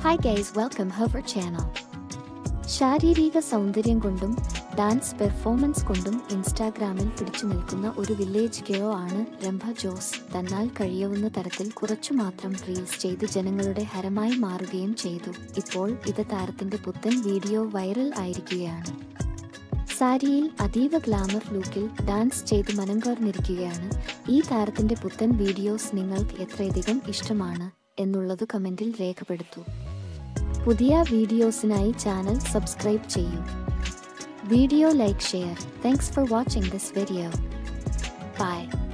hi guys welcome our channel ശാരീരിക സൗന്ദര്യം കൊണ്ടും ഡാൻസ് പെർഫോമൻസ് കൊണ്ടും ഇൻസ്റ്റാഗ്രാമിൽ പിടിച്ചു നിൽക്കുന്ന ഒരു വില്ലേജ് ഗേളോ ആണ് രംഭ ജോസ് തന്നാൽ കഴിയാവുന്ന തരത്തിൽ കുറച്ചു മാത്രം റീൽസ് ചെയ്ത് ജനങ്ങളുടെ ഹരമായി മാറുകയും ചെയ്തു ഇപ്പോൾ ഇത് താരത്തിന്റെ പുത്തൻ വീഡിയോ വൈറൽ ആയിരിക്കുകയാണ് സാരിയിൽ അതീവ ഗ്ലാമർ ലുക്കിൽ ഡാൻസ് ചെയ്ത് മനം കവർന്നിരിക്കുകയാണ് ഈ താരത്തിന്റെ പുത്തൻ വീഡിയോസ് നിങ്ങൾക്ക് എത്രയധികം ഇഷ്ടമാണ് എന്നുള്ളത് കമന്റിൽ രേഖപ്പെടുത്തൂ പുതിയ വീഡിയോസിനായി ചാനൽ സബ്സ്ക്രൈബ് ചെയ്യൂ video like share thanks for watching this video by